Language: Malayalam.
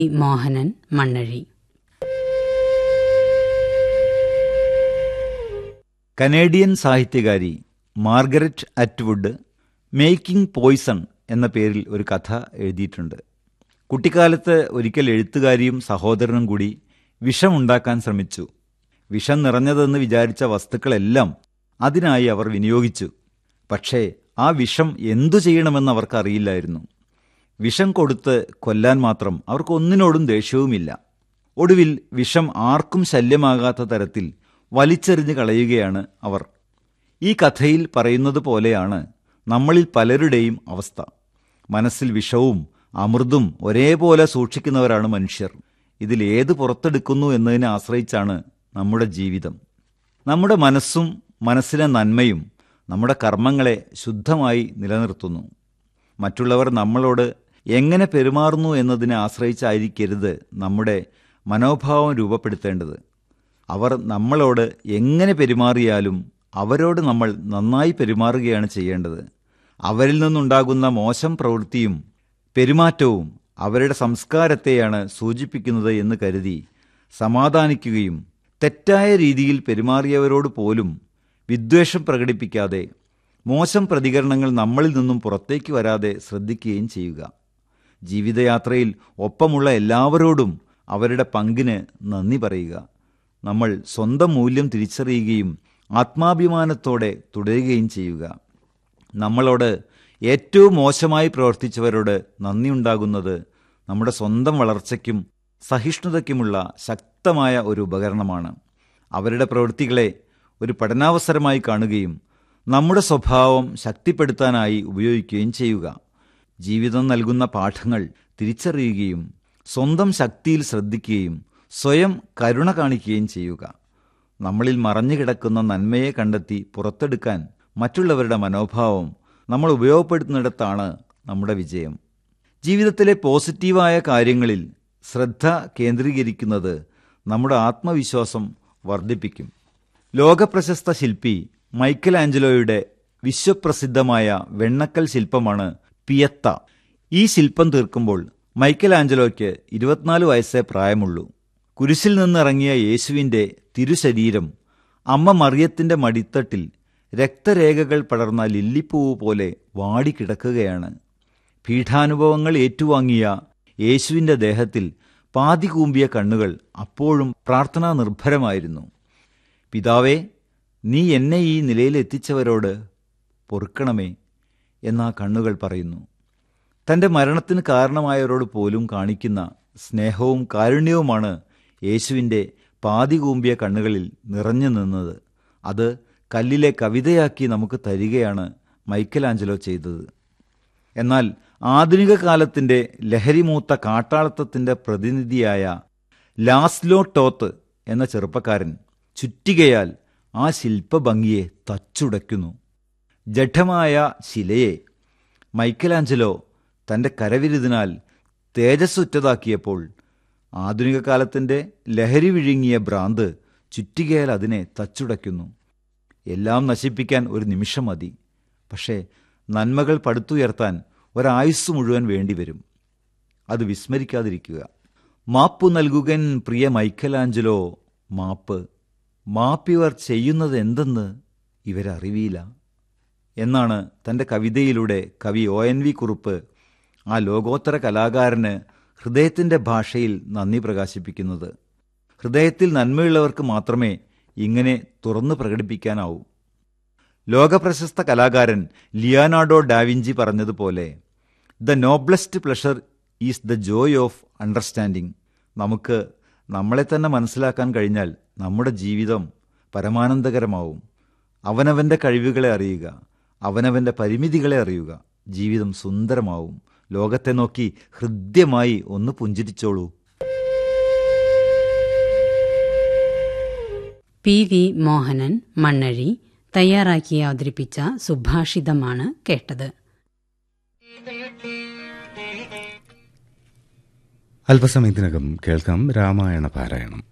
മോഹനൻ മണ്ണഴി കനേഡിയൻ സാഹിത്യകാരി മാർഗരറ്റ് അറ്റ്വുഡ് മേക്കിംഗ് പോയ്സൺ എന്ന പേരിൽ ഒരു കഥ എഴുതിയിട്ടുണ്ട് കുട്ടിക്കാലത്ത് ഒരിക്കൽ എഴുത്തുകാരിയും സഹോദരനും കൂടി വിഷമുണ്ടാക്കാൻ ശ്രമിച്ചു വിഷം നിറഞ്ഞതെന്ന് വിചാരിച്ച വസ്തുക്കളെല്ലാം അതിനായി അവർ വിനിയോഗിച്ചു പക്ഷേ ആ വിഷം എന്തു ചെയ്യണമെന്ന് അവർക്കറിയില്ലായിരുന്നു വിഷം കൊടുത്ത് കൊല്ലാൻ മാത്രം അവർക്കൊന്നിനോടും ദേഷ്യവുമില്ല ഒടുവിൽ വിഷം ആർക്കും ശല്യമാകാത്ത തരത്തിൽ വലിച്ചെറിഞ്ഞ് കളയുകയാണ് അവർ ഈ കഥയിൽ പറയുന്നത് പോലെയാണ് നമ്മളിൽ പലരുടെയും അവസ്ഥ മനസ്സിൽ വിഷവും അമൃതും ഒരേപോലെ സൂക്ഷിക്കുന്നവരാണ് മനുഷ്യർ ഇതിൽ ഏത് പുറത്തെടുക്കുന്നു എന്നതിനെ ആശ്രയിച്ചാണ് നമ്മുടെ ജീവിതം നമ്മുടെ മനസ്സും മനസ്സിലെ നന്മയും നമ്മുടെ കർമ്മങ്ങളെ ശുദ്ധമായി നിലനിർത്തുന്നു മറ്റുള്ളവർ നമ്മളോട് എങ്ങനെ പെരുമാറുന്നു എന്നതിനെ ആശ്രയിച്ചായിരിക്കരുത് നമ്മുടെ മനോഭാവം രൂപപ്പെടുത്തേണ്ടത് അവർ നമ്മളോട് എങ്ങനെ പെരുമാറിയാലും അവരോട് നമ്മൾ നന്നായി പെരുമാറുകയാണ് ചെയ്യേണ്ടത് അവരിൽ നിന്നുണ്ടാകുന്ന മോശം പ്രവൃത്തിയും പെരുമാറ്റവും അവരുടെ സംസ്കാരത്തെയാണ് സൂചിപ്പിക്കുന്നത് എന്ന് കരുതി സമാധാനിക്കുകയും തെറ്റായ രീതിയിൽ പെരുമാറിയവരോട് പോലും വിദ്വേഷം പ്രകടിപ്പിക്കാതെ മോശം പ്രതികരണങ്ങൾ നമ്മളിൽ നിന്നും പുറത്തേക്ക് വരാതെ ശ്രദ്ധിക്കുകയും ചെയ്യുക ജീവിതയാത്രയിൽ ഒപ്പമുള്ള എല്ലാവരോടും അവരുടെ പങ്കിന് നന്ദി പറയുക നമ്മൾ സ്വന്തം മൂല്യം തിരിച്ചറിയുകയും ആത്മാഭിമാനത്തോടെ തുടരുകയും ചെയ്യുക നമ്മളോട് ഏറ്റവും മോശമായി പ്രവർത്തിച്ചവരോട് നന്ദിയുണ്ടാകുന്നത് നമ്മുടെ സ്വന്തം വളർച്ചയ്ക്കും സഹിഷ്ണുതയ്ക്കുമുള്ള ശക്തമായ ഒരു ഉപകരണമാണ് അവരുടെ പ്രവൃത്തികളെ ഒരു പഠനാവസരമായി കാണുകയും നമ്മുടെ സ്വഭാവം ശക്തിപ്പെടുത്താനായി ഉപയോഗിക്കുകയും ചെയ്യുക ജീവിതം നൽകുന്ന പാഠങ്ങൾ തിരിച്ചറിയുകയും സ്വന്തം ശക്തിയിൽ ശ്രദ്ധിക്കുകയും സ്വയം കരുണ കാണിക്കുകയും ചെയ്യുക നമ്മളിൽ മറഞ്ഞു കിടക്കുന്ന നന്മയെ കണ്ടെത്തി പുറത്തെടുക്കാൻ മറ്റുള്ളവരുടെ മനോഭാവം നമ്മൾ ഉപയോഗപ്പെടുത്തുന്നിടത്താണ് നമ്മുടെ വിജയം ജീവിതത്തിലെ പോസിറ്റീവായ കാര്യങ്ങളിൽ ശ്രദ്ധ കേന്ദ്രീകരിക്കുന്നത് നമ്മുടെ ആത്മവിശ്വാസം വർദ്ധിപ്പിക്കും ലോകപ്രശസ്ത ശില്പി മൈക്കൽ ആഞ്ചലോയുടെ വിശ്വപ്രസിദ്ധമായ വെണ്ണക്കൽ ശില്പമാണ് പിയത്ത ഈ ശില്പം തീർക്കുമ്പോൾ മൈക്കൽ ആഞ്ചലോയ്ക്ക് ഇരുപത്തിനാല് വയസ്സേ പ്രായമുള്ളൂ കുരിശിൽ നിന്നിറങ്ങിയ യേശുവിൻ്റെ തിരുശരീരം അമ്മ മറിയത്തിൻ്റെ മടിത്തട്ടിൽ രക്തരേഖകൾ പടർന്ന ലില്ലിപ്പൂവ് പോലെ വാടിക്കിടക്കുകയാണ് പീഠാനുഭവങ്ങൾ ഏറ്റുവാങ്ങിയ യേശുവിൻ്റെ ദേഹത്തിൽ പാതി കൂമ്പിയ കണ്ണുകൾ അപ്പോഴും പ്രാർത്ഥനാ നിർഭരമായിരുന്നു പിതാവേ നീ എന്നെ ഈ നിലയിലെത്തിച്ചവരോട് പൊറുക്കണമേ എന്നാ കണ്ണുകൾ പറയുന്നു തൻ്റെ മരണത്തിന് കാരണമായവരോട് പോലും കാണിക്കുന്ന സ്നേഹവും കാരുണ്യവുമാണ് യേശുവിൻ്റെ പാതി കൂമ്പിയ കണ്ണുകളിൽ നിറഞ്ഞു നിന്നത് അത് കല്ലിലെ കവിതയാക്കി നമുക്ക് തരികയാണ് മൈക്കലാഞ്ചലോ ചെയ്തത് എന്നാൽ ആധുനിക കാലത്തിൻ്റെ ലഹരിമൂത്ത കാട്ടാളത്തത്തിൻ്റെ പ്രതിനിധിയായ ലാസ്ലോ ടോത്ത് എന്ന ചെറുപ്പക്കാരൻ ചുറ്റികയാൽ ആ ശില്പഭംഗിയെ തച്ചുടയ്ക്കുന്നു ജഡമായ ശിലയെ മൈക്കലാഞ്ചലോ തൻ്റെ കരവിരുതിനാൽ തേജസ്സുറ്റതാക്കിയപ്പോൾ ആധുനിക കാലത്തിൻ്റെ ലഹരി വിഴുങ്ങിയ ഭ്രാന്ത് ചുറ്റികയാൽ അതിനെ തച്ചുടയ്ക്കുന്നു എല്ലാം നശിപ്പിക്കാൻ ഒരു നിമിഷം മതി പക്ഷേ നന്മകൾ പടുത്തുയർത്താൻ ഒരായുസ് മുഴുവൻ വേണ്ടിവരും അത് വിസ്മരിക്കാതിരിക്കുക മാപ്പു നൽകുകൻ പ്രിയ മൈക്കലാഞ്ചലോ മാപ്പ് മാപ്പിവർ ചെയ്യുന്നത് എന്തെന്ന് ഇവരറിവിയില്ല എന്നാണ് തൻ്റെ കവിതയിലൂടെ കവി ഒ എൻ വി കുറുപ്പ് ആ ലോകോത്തര കലാകാരന് ഹൃദയത്തിൻ്റെ ഭാഷയിൽ നന്ദി പ്രകാശിപ്പിക്കുന്നത് ഹൃദയത്തിൽ നന്മയുള്ളവർക്ക് മാത്രമേ ഇങ്ങനെ തുറന്നു പ്രകടിപ്പിക്കാനാവൂ ലോകപ്രശസ്ത കലാകാരൻ ലിയാനാർഡോ ഡാവിഞ്ചി പറഞ്ഞതുപോലെ the noblest pleasure is the joy of understanding നമുക്ക് നമ്മളെ തന്നെ മനസ്സിലാക്കാൻ കഴിഞ്ഞാൽ നമ്മുടെ ജീവിതം പരമാനന്ദകരമാവും അവനവൻ്റെ കഴിവുകളെ അറിയുക അവനവൻ്റെ പരിമിതികളെ അറിയുക ജീവിതം സുന്ദരമാവും ലോകത്തെ നോക്കി ഹൃദ്യമായി ഒന്ന് പുഞ്ചിരിച്ചോളൂ പി വി മോഹനൻ മണ്ണഴി തയ്യാറാക്കി അവതരിപ്പിച്ച സുഭാഷിതമാണ് കേട്ടത് അല്പസമയത്തിനകം കേൾക്കാം രാമായണ പാരായണം